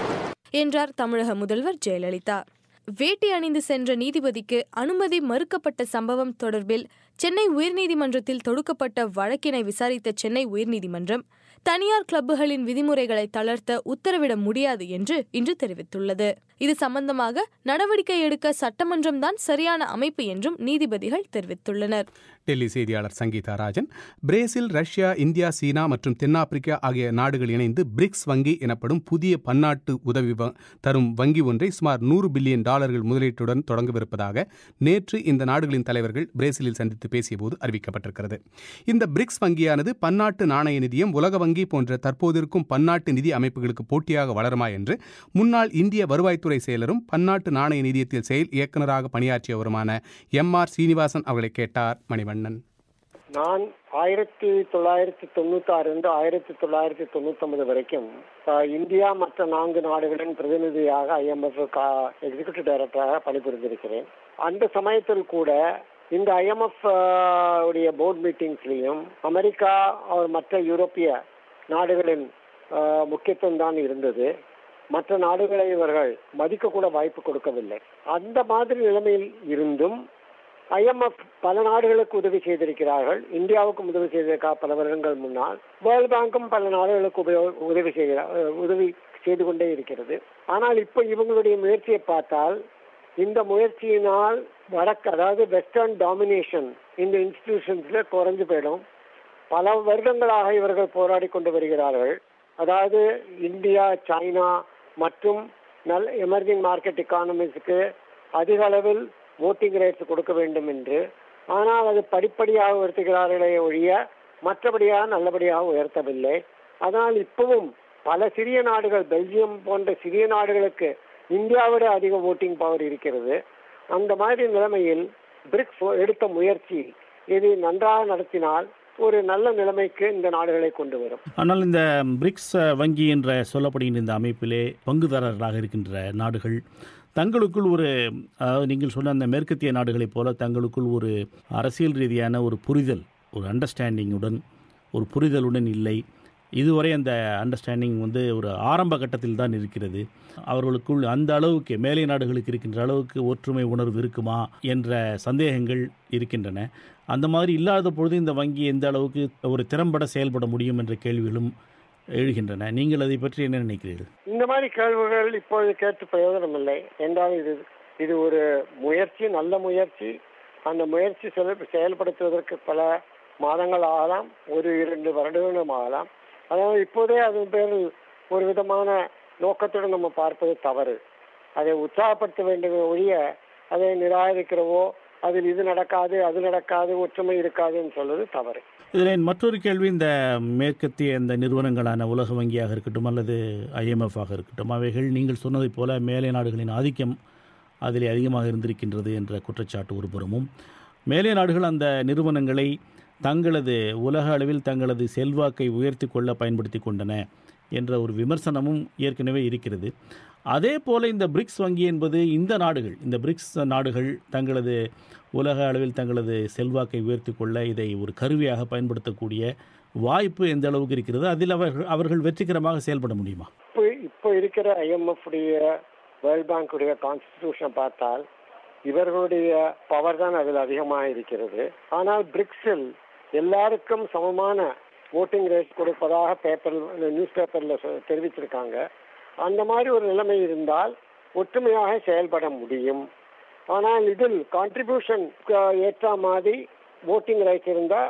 என்றார் தமிழக முதல்வர் ஜெயலலிதா வேட்டி அணிந்து சென்ற நீதிபதிக்கு அனுமதி மறுக்கப்பட்ட சம்பவம் தொடர்பில் சென்னை உயர்நீதிமன்றத்தில் தொடுக்கப்பட்ட வழக்கினை விசாரித்த சென்னை உயர்நீதிமன்றம் தனியார் கிளப்புகளின் விதிமுறைகளை தளர்த்த உத்தரவிட முடியாது என்று இன்று தெரிவித்துள்ளது இது சம்பந்தமாக நடவடிக்கை எடுக்க சட்டமன்றம் தான் சரியான அமைப்பு என்றும் நீதிபதிகள் தெரிவித்துள்ளனர் டெல்லி செய்தியாளர் Sangeetha Rajan Brazil Russia India சீனா மற்றும் தென்னாப்பிரிக்கா ஆகிய நாடுகள் இணைந்து பிரிக்ஸ் வங்கி எனப்படும் புதிய பன்னாட்டு உதவி வ- தரும் வங்கி ஒன்றை சுமார் நூறு பில்லியன் டாலர்கள் முதலீட்டுடன் தொடங்கவிருப்பதாக நேற்று இந்த நாடுகளின் தலைவர்கள் பிரேசிலில் சந்தித்து பேசியபோது அறிவிக்கப்பட்டிருக்கிறது இந்த பிரிக்ஸ் வங்கியானது பன்னாட்டு நாணய நிதியம் உலக வங்கி போன்ற தற்போதிருக்கும் பன்னாட்டு நிதி அமைப்புகளுக்கு போட்டியாக வளருமா என்று முன்னாள் இந்திய வருவாய்த்துறை செயலரும் பன்னாட்டு நாணய நிதியத்தில் செயல் இயக்குநராக பணியாற்றியவருமான எம் ஆர் சீனிவாசன் அவர்களை கேட்டார் மணிவண்ணன் நான் ஆயிரத்தி தொள்ளாயிரத்தி தொண்ணூத்தி ஆறு இருந்து ஆயிரத்தி தொள்ளாயிரத்தி தொண்ணூத்தி ஒன்பது வரைக்கும் அஹ், இந்தியா மற்ற நான்கு நாடுகளின் பிரதிநிதியாக ஐஎம்எஃப் எக்ஸிகியூட்டிவ் டைரக்டராக பணிபுரிந்திருக்கிறேன் அந்த சமயத்தில் கூட இந்த ஐஎம்எஃப் உடைய போர்ட் மீட்டிங்ஸ்லையும் அமெரிக்கா அவர் மற்ற யூரோப்பிய நாடுகளின் அஹ், முக்கியத்துவம் தான் இருந்தது மற்ற நாடுகளை இவர்கள் மதிக்க கூட வாய்ப்பு கொடுக்கவில்லை அந்த மாதிரி நிலைமையில் இருந்தும் ஐஎம்எஃப் பல நாடுகளுக்கு உதவி செய்திருக்கிறார்கள் இந்தியாவுக்கும் உதவி செய்திருக்கா பல வருடங்கள் முன்னால் வேர்ல்ட் பேங்க்கும் பல நாடுகளுக்கு உபயோ- உதவி செய்கிறார் உதவி செய்து கொண்டே இருக்கிறது ஆனால் இப்போ இவங்களுடைய முயற்சியை பார்த்தால் இந்த முயற்சியினால் வடக்கு அதாவது வெஸ்டர்ன் டாமினேஷன் இந்த இன்ஸ்டிடியூஷன்ஸ்ல குறைஞ்சு போயிடும் பல வருடங்களாக இவர்கள் போராடி கொண்டு வருகிறார்கள் அதாவது இந்தியா சைனா மற்றும் நல் எமர்ஜிங் மார்க்கெட் எக்கானமிஸ்க்கு அதிக அளவில் ஓட்டிங் ரைட்ஸ் கொடுக்க வேண்டும் என்று ஆனால் அது படிப்படியாக உயர்த்துகிறார்களே ஒழிய மற்றபடியாக நல்லபடியாக உயர்த்தவில்லை அதனால் இப்பவும் பல சிறிய நாடுகள் பெல்ஜியம் போன்ற சிறிய நாடுகளுக்கு இந்தியாவிட அதிக ஓட்டிங் பவர் இருக்கிறது அந்த மாதிரி நிலைமையில் பிரிக்ஸ் எடுத்த முயற்சி இது நன்றாக நடத்தினால் ஒரு நல்ல நிலைமைக்கு இந்த நாடுகளை கொண்டு வரும் ஆனால் இந்த பிரிக்ஸ் வங்கி என்ற சொல்லப்படுகின்ற இந்த அமைப்பிலே பங்குதாரர்களாக இருக்கின்ற நாடுகள் தங்களுக்குள் ஒரு அதாவது நீங்கள் சொன்ன அந்த மேற்கத்திய நாடுகளைப் போல தங்களுக்குள் ஒரு அரசியல் ரீதியான ஒரு புரிதல் ஒரு அண்டர்ஸ்டாண்டிங்குடன் ஒரு புரிதலுடன் இல்லை இதுவரை அந்த அண்டர்ஸ்டாண்டிங் வந்து ஒரு ஆரம்ப கட்டத்தில் தான் இருக்கிறது அவர்களுக்குள் அந்த அளவுக்கு மேலை நாடுகளுக்கு இருக்கின்ற அளவுக்கு ஒற்றுமை உணர்வு இருக்குமா என்ற சந்தேகங்கள் இருக்கின்றன அந்த மாதிரி இல்லாத பொழுது இந்த வங்கி எந்த அளவுக்கு ஒரு திறம்பட செயல்பட முடியும் என்ற கேள்விகளும் எழுகின்றன நீங்கள் அதை பற்றி என்ன நினைக்கிறீர்கள் இந்த மாதிரி கேள்விகள் இப்பொழுது கேட்டு பிரயோஜனம் இல்லை என்றால் இது இது ஒரு முயற்சி நல்ல முயற்சி அந்த முயற்சி செயல் செயல்படுத்துவதற்கு பல மாதங்கள் ஆகலாம் ஒரு இரண்டு வருடங்களும் ஆகலாம் அதாவது இப்போதே அதன் பேரில் ஒரு விதமான நோக்கத்துடன் நம்ம பார்ப்பது தவறு அதை உற்சாகப்படுத்த வேண்டிய ஒழிய அதை நிராகரிக்கிறவோ அதில் இது நடக்காது அது நடக்காது ஒற்றுமை இருக்காதுன்னு சொல்வது தவறு இதில் மற்றொரு கேள்வி இந்த மேற்கத்திய இந்த நிறுவனங்களான உலக வங்கியாக இருக்கட்டும் அல்லது ஐஎம்எஃப் ஆக இருக்கட்டும் அவைகள் நீங்கள் சொன்னதைப் போல மேலை நாடுகளின் ஆதிக்கம் அதில் அதிகமாக இருந்திருக்கின்றது என்ற குற்றச்சாட்டு ஒரு புறமும் மேலை நாடுகள் அந்த நிறுவனங்களை தங்களது உலக அளவில் தங்களது செல்வாக்கை உயர்த்தி கொள்ள பயன்படுத்தி கொண்டன என்ற ஒரு விமர்சனமும் ஏற்கனவே இருக்கிறது அதே போல இந்த பிரிக்ஸ் வங்கி என்பது இந்த நாடுகள் இந்த பிரிக்ஸ் நாடுகள் தங்களது உலக அளவில் தங்களது செல்வாக்கை உயர்த்தி கொள்ள இதை ஒரு கருவியாக பயன்படுத்தக்கூடிய வாய்ப்பு எந்த அளவுக்கு இருக்கிறது அதில் அவர்கள் அவர்கள் வெற்றிகரமாக செயல்பட முடியுமா இப்போ இப்போ இருக்கிற ஐஎம்எஃப் உடைய வேர்ல்ட் பேங்க் உடைய கான்ஸ்டிடியூஷனை பார்த்தால் இவர்களுடைய பவர் தான் அதில் அதிகமாக இருக்கிறது ஆனால் பிரிக்ஸில் எல்லாருக்கும் சமமான ஓட்டிங் ரைட்ஸ் கொடுப்பதாக பேப்பர் நியூஸ் பேப்பர்ல தெரிவிச்சிருக்காங்க அந்த மாதிரி ஒரு நிலைமை இருந்தால் ஒற்றுமையாக செயல்பட முடியும் ஆனால் இதில் கான்ட்ரிபியூஷன் ஏற்ற மாதிரி ஓட்டிங் ரைட்ஸ் இருந்தால்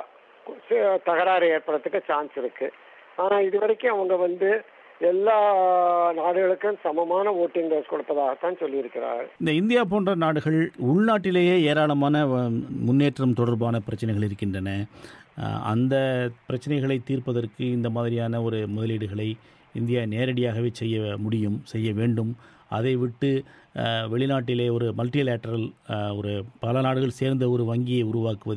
தகராறு ஏற்படுறதுக்கு சான்ஸ் இருக்கு ஆனால் இது வரைக்கும் அவங்க வந்து எல்லா நாடுகளுக்கும் சமமான ஓட்டிங் ரைட்ஸ் கொடுப்பதாகத்தான் சொல்லியிருக்கிறார்கள் இந்த இந்தியா போன்ற நாடுகள் உள்நாட்டிலேயே ஏராளமான அஹ், முன்னேற்றம் தொடர்பான பிரச்சனைகள் இருக்கின்றன அஹ், அந்த பிரச்சனைகளை தீர்ப்பதற்கு இந்த மாதிரியான ஒரு முதலீடுகளை இந்தியா நேரடியாகவே செய்ய முடியும் செய்ய வேண்டும் அதை விட்டு அஹ், வெளிநாட்டிலே ஒரு மல்டிலேட்டரல் ஒரு பல நாடுகள் சேர்ந்த ஒரு வங்கியை உருவாக்குவதில்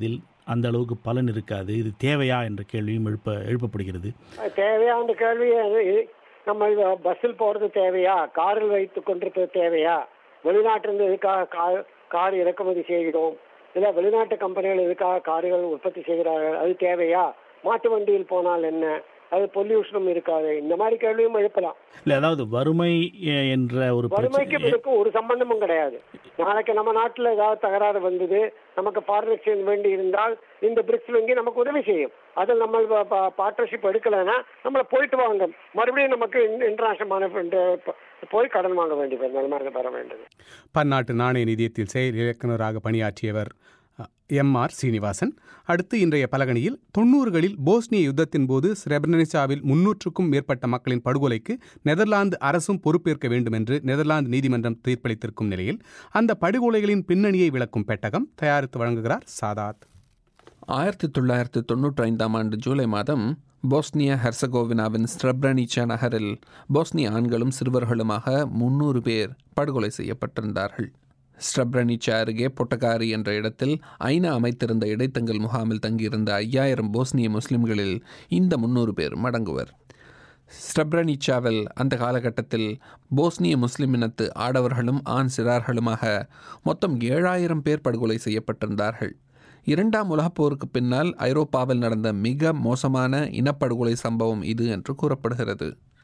அந்த அளவுக்கு பலன் இருக்காது இது தேவையா என்ற கேள்வியும் எழுப்ப எழுப்பப்படுகிறது தேவையா அந்த கேள்வி அது- நம்ம பஸ்ஸில் போறது தேவையா காரில் வைத்துக் கொண்டிருப்பது தேவையா வெளிநாட்டிலிருந்து எதுக்காக கார் கார் இறக்குமதி செய்கிறோம் இல்ல வெளிநாட்டு கம்பெனிகள் எதுக்காக கார்கள் உற்பத்தி செய்கிறார்கள் அது தேவையா மாட்டு வண்டியில் போனால் என்ன அது பொல்யூஷனும் இருக்காது இந்த மாதிரி கேள்வியும் எழுப்பலாம் இல்லை அதாவது வறுமை எ- என்ற ஒரு வறுமைக்கும் பிரச்சனை இதுக்கும் ஒரு சம்பந்தமும் கிடையாது நாளைக்கு நம்ம நாட்டுல ஏதாவது தகராறு வந்தது நமக்கு ஃபாரின் எக்ஸ்சேஞ்ச் வேண்டி இருந்தால் இந்த பிரிக்ஸ் வங்கி நமக்கு உதவி செய்யும் அதில் நம்ம பார்ட்னர்ஷிப் எடுக்கலைன்னா நம்மள போயிட்டு வாங்க மறுபடியும் நமக்கு இன்டர்நேஷனல் போய் கடன் வாங்க வேண்டியது நிலைமை பெற வேண்டியது பன்னாட்டு நாணய நிதியத்தில் செயல் இயக்குநராக பணியாற்றியவர் எம் ஆர் சீனிவாசன் அடுத்து இன்றைய பலகணியில் தொண்ணூறுகளில் போஸ்னிய யுத்தத்தின் போது ஸ்ரெபனிசாவில் முன்னூற்றுக்கும் மேற்பட்ட மக்களின் படுகொலைக்கு நெதர்லாந்து அரசும் பொறுப்பேற்க வேண்டும் என்று நெதர்லாந்து நீதிமன்றம் தீர்ப்பளித்திருக்கும் நிலையில் அந்த படுகொலைகளின் பின்னணியை விளக்கும் பெட்டகம் தயாரித்து வழங்குகிறார் சாதாத் ஆயிரத்தி தொள்ளாயிரத்தி தொண்ணூற்றி ஐந்தாம் ஆண்டு ஜூலை மாதம் போஸ்னியா ஹெர்சகோவினாவின் ஸ்ட்ரெப்ரனிச்சா நகரில் போஸ்னிய ஆண்களும் சிறுவர்களுமாக முன்னூறு பேர் படுகொலை செய்யப்பட்டிருந்தார்கள் ஸ்ட்ரெப்ரனிச்சா அருகே பொட்டகாரி என்ற இடத்தில் ஐநா அமைத்திருந்த இடைத்தங்கல் முகாமில் தங்கியிருந்த ஐயாயிரம் போஸ்னிய முஸ்லிம்களில் இந்த முன்னூறு பேர் மடங்குவர் ஸ்ட்ரெப்ரனிச்சாவில் அந்த காலகட்டத்தில் போஸ்னிய முஸ்லிம் இனத்து ஆடவர்களும் ஆண் சிறார்களுமாக மொத்தம் ஏழாயிரம் பேர் படுகொலை செய்யப்பட்டிருந்தார்கள் இரண்டாம் உலகப் போருக்கு பின்னால் ஐரோப்பாவில் நடந்த மிக மோசமான இனப்படுகொலை சம்பவம் இது என்று கூறப்படுகிறது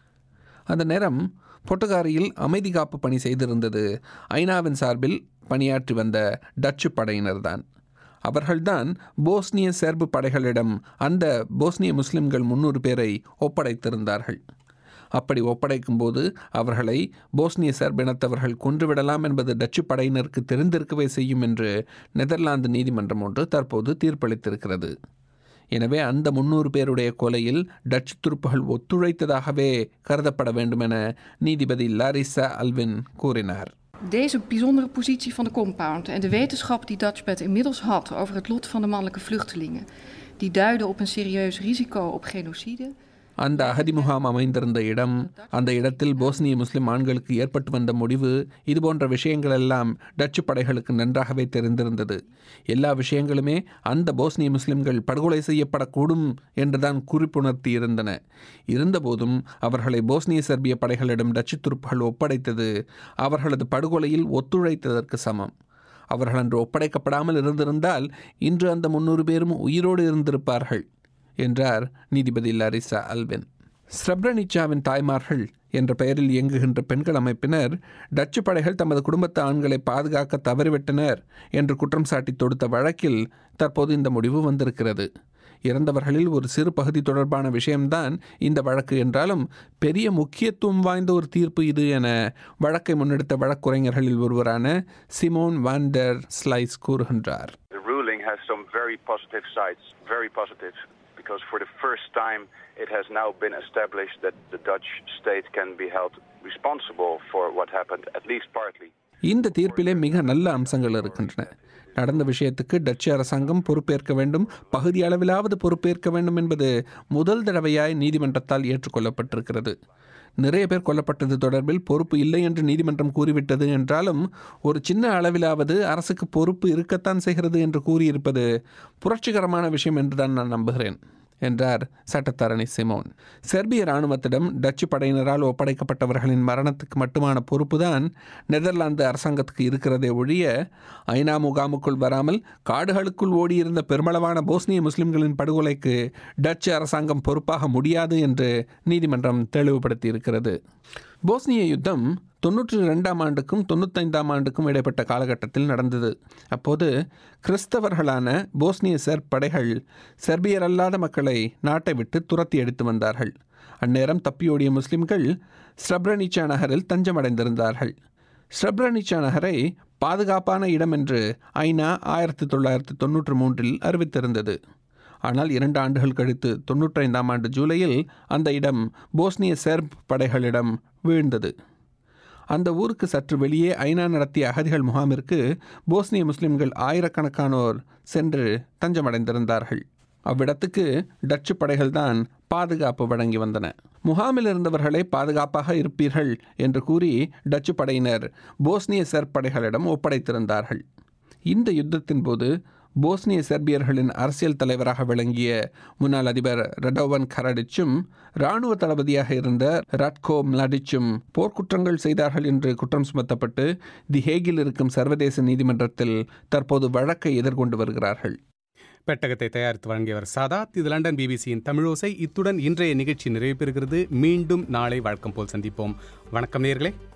அந்த நேரம் பொட்டுகாரியில் அமைதி காப்பு பணி செய்திருந்தது ஐநாவின் சார்பில் பணியாற்றி வந்த டச்சு படையினர்தான் அவர்கள்தான் போஸ்னிய சேர்பு படைகளிடம் அந்த போஸ்னிய முஸ்லிம்கள் முன்னூறு பேரை ஒப்படைத்திருந்தார்கள் அப்படி ஒப்படைக்கும் போது அவர்களை போஸ்னிய சேர்பினத்தவர்கள் கொன்றுவிடலாம் என்பது டச்சு படையினருக்கு தெரிந்திருக்கவே செய்யும் என்று நெதர்லாந்து நீதிமன்றம் ஒன்று தற்போது தீர்ப்பளித்திருக்கிறது எனவே அந்த முன்னூறு பேருடைய கொலையில் டச்சு துருப்புகள் ஒத்துழைத்ததாகவே கருதப்பட வேண்டும் என நீதிபதி லாரிசா அல்வின் கூறினார் Deze bijzondere positie van de compound en de wetenschap die Dutchbed inmiddels had over het lot van de mannelijke vluchtelingen, die duiden op een serieus risico op genocide. அந்த அகதி முகாம் அமைந்திருந்த இடம் அந்த இடத்தில் போஸ்னிய முஸ்லிம் ஆண்களுக்கு ஏற்பட்டு வந்த முடிவு இது போன்ற விஷயங்கள் எல்லாம் டச்சு படைகளுக்கு நன்றாகவே தெரிந்திருந்தது எல்லா விஷயங்களுமே அந்த போஸ்னிய முஸ்லிம்கள் படுகொலை செய்யப்படக்கூடும் என்றுதான் குறிப்புணர்த்தி இருந்தன இருந்தபோதும் அவர்களை போஸ்னிய செர்பிய படைகளிடம் டச்சு துருப்புகள் ஒப்படைத்தது அவர்களது படுகொலையில் ஒத்துழைத்ததற்கு சமம் அவர்கள் அன்று ஒப்படைக்கப்படாமல் இருந்திருந்தால் இன்று அந்த முன்னூறு பேரும் உயிரோடு இருந்திருப்பார்கள் என்றார் நீதிபதி லாரிசா அல்வின் ஸ்ரப்ரனிச்சாவின் தாய்மார்கள் என்ற பெயரில் இயங்குகின்ற பெண்கள் அமைப்பினர் டச்சு படைகள் தமது குடும்பத்து ஆண்களை பாதுகாக்க தவறிவிட்டனர் என்று குற்றம் சாட்டி தொடுத்த வழக்கில் தற்போது இந்த முடிவு வந்திருக்கிறது இறந்தவர்களில் ஒரு சிறு பகுதி தொடர்பான விஷயம்தான் இந்த வழக்கு என்றாலும் பெரிய முக்கியத்துவம் வாய்ந்த ஒரு தீர்ப்பு இது என வழக்கை முன்னெடுத்த வழக்குரைஞர்களில் ஒருவரான சிமோன் வாண்டர் ஸ்லைஸ் கூறுகின்றார் The ruling has some very positive sides, very positive, because for the first time it has now been established that the Dutch state can be held responsible for what happened, at least partly. இந்த தீர்ப்பிலே மிக நல்ல அம்சங்கள் இருக்கின்றன நடந்த விஷயத்துக்கு டச்சு அரசாங்கம் பொறுப்பேற்க வேண்டும் பகுதி அளவிலாவது பொறுப்பேற்க வேண்டும் என்பது முதல் தடவையாய் நீதிமன்றத்தால் ஏற்றுக்கொள்ளப்பட்டிருக்கிறது நிறைய பேர் கொல்லப்பட்டது தொடர்பில் பொறுப்பு இல்லை என்று நீதிமன்றம் கூறிவிட்டது என்றாலும் ஒரு சின்ன அளவிலாவது அரசுக்கு பொறுப்பு இருக்கத்தான் செய்கிறது என்று கூறியிருப்பது புரட்சிகரமான விஷயம் என்றுதான் நான் நம்புகிறேன் என்றார் சட்டத்தரணி சிமோன் செர்பிய இராணுவத்திடம் டச்சு படையினரால் ஒப்படைக்கப்பட்டவர்களின் மரணத்துக்கு மட்டுமான பொறுப்புதான் நெதர்லாந்து அரசாங்கத்துக்கு இருக்கிறதே ஒழிய ஐநா முகாமுக்குள் வராமல் காடுகளுக்குள் ஓடியிருந்த பெருமளவான போஸ்னிய முஸ்லிம்களின் படுகொலைக்கு டச்சு அரசாங்கம் பொறுப்பாக முடியாது என்று நீதிமன்றம் தெளிவுபடுத்தியிருக்கிறது போஸ்னிய யுத்தம் தொன்னூற்றி ரெண்டாம் ஆண்டுக்கும் தொண்ணூத்தைந்தாம் ஆண்டுக்கும் இடைப்பட்ட காலகட்டத்தில் நடந்தது அப்போது கிறிஸ்தவர்களான போஸ்னிய செர்ப் படைகள் செர்பியர் அல்லாத மக்களை நாட்டை விட்டு துரத்தி எடுத்து வந்தார்கள் அந்நேரம் தப்பியோடிய முஸ்லிம்கள் ஸ்ரப்ரனிச்சா நகரில் தஞ்சமடைந்திருந்தார்கள் ஸ்ரப்ரனிச்சா நகரை பாதுகாப்பான இடம் என்று ஐநா ஆயிரத்தி தொள்ளாயிரத்தி தொன்னூற்றி மூன்றில் அறிவித்திருந்தது ஆனால் இரண்டு ஆண்டுகள் கழித்து தொன்னூற்றைந்தாம் ஆண்டு ஜூலையில் அந்த இடம் போஸ்னிய செர்ப் படைகளிடம் வீழ்ந்தது அந்த ஊருக்கு சற்று வெளியே ஐநா நடத்திய அகதிகள் முகாமிற்கு போஸ்னிய முஸ்லிம்கள் ஆயிரக்கணக்கானோர் சென்று தஞ்சமடைந்திருந்தார்கள் அவ்விடத்துக்கு டச்சு படைகள்தான் பாதுகாப்பு வழங்கி வந்தன முகாமில் இருந்தவர்களை பாதுகாப்பாக இருப்பீர்கள் என்று கூறி டச்சு படையினர் போஸ்னிய செர்ப் படைகளிடம் ஒப்படைத்திருந்தார்கள் இந்த யுத்தத்தின் போது போஸ்னிய செர்பியர்களின் அரசியல் தலைவராக விளங்கிய முன்னாள் அதிபர் ரடோவன் கரடிச்சும் இராணுவ தளபதியாக இருந்த ரட்கோ மிளாடிச்சும் போர்க்குற்றங்கள் செய்தார்கள் என்று குற்றம் சுமத்தப்பட்டு தி ஹேகில் இருக்கும் சர்வதேச நீதிமன்றத்தில் தற்போது வழக்கை எதிர்கொண்டு வருகிறார்கள் பெட்டகத்தை தயாரித்து வழங்கியவர் சாதாத் இது லண்டன் பிபிசியின் தமிழோசை இத்துடன் இன்றைய நிகழ்ச்சி நிறைவு பெறுகிறது மீண்டும் நாளை வழக்கம் போல் சந்திப்போம் வணக்கம் நேர்களே